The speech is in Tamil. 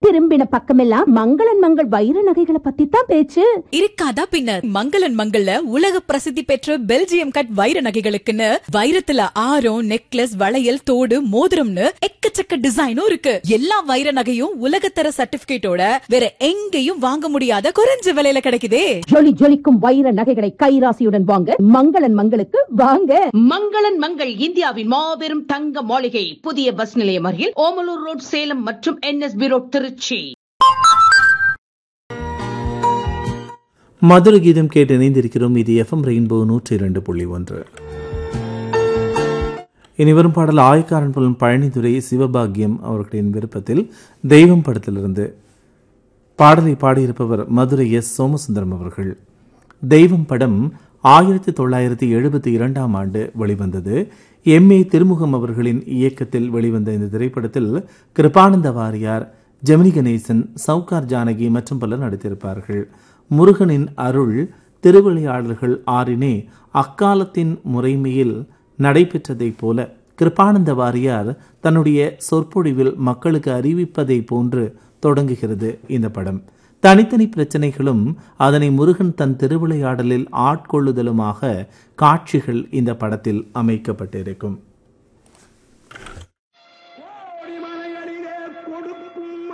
திரும்பின பக்கமெல்லாம் மங்களன் மங்கள் வைர நகைகளை பத்தி தான் பேச்சு இருக்காதா பின்ன மங்களன் மங்கள்ல உலக பிரசித்தி பெற்ற பெல்ஜியம் கட் வைர நகைகளுக்குன்னு வைரத்துல ஆரம் நெக்லஸ் வளையல் தோடு மோதிரம்னு எக்கச்சக்க டிசைனும் இருக்கு எல்லா வைர நகையும் உலகத்தர சர்டிபிகேட்டோட வேற எங்கேயும் வாங்க முடியாத குறைஞ்ச விலையில கிடைக்குதே ஜொலி ஜொலிக்கும் வைர நகைகளை கைராசியுடன் வாங்க மங்களன் மங்களுக்கு வாங்க மங்களன் மங்கள் இந்தியாவின் மாபெரும் தங்க மாளிகை புதிய பஸ் நிலையம் அருகில் ஓமலூர் ரோட் சேலம் மற்றும் என்எஸ்பி ரோட் திருச்சி மதுர கீதம் கேட்டு இணைந்திருக்கிறோம் இது எஃப்எம் ரெயின்போ நூற்றி இரண்டு புள்ளி ஒன்று இனி வரும் பாடல் ஆயக்காரன் புலம் பழனித்துறை சிவபாக்கியம் அவர்களின் விருப்பத்தில் தெய்வம் படத்திலிருந்து பாடலை பாடியிருப்பவர் மதுரை எஸ் சோமசுந்தரம் அவர்கள் தெய்வம் படம் ஆயிரத்தி தொள்ளாயிரத்தி எழுபத்தி இரண்டாம் ஆண்டு வெளிவந்தது எம் ஏ திருமுகம் அவர்களின் இயக்கத்தில் வெளிவந்த இந்த திரைப்படத்தில் கிருபானந்த வாரியார் ஜெமினி கணேசன் சவுகார் ஜானகி மற்றும் பலர் நடித்திருப்பார்கள் முருகனின் அருள் திருவிளையாடல்கள் ஆறினே அக்காலத்தின் முறைமையில் நடைபெற்றதைப் போல கிருபானந்த வாரியார் தன்னுடைய சொற்பொழிவில் மக்களுக்கு அறிவிப்பதை போன்று தொடங்குகிறது இந்த படம் தனித்தனி பிரச்சனைகளும் அதனை முருகன் தன் திருவிளையாடலில் ஆட்கொள்ளுதலுமாக காட்சிகள் இந்த படத்தில் அமைக்கப்பட்டிருக்கும்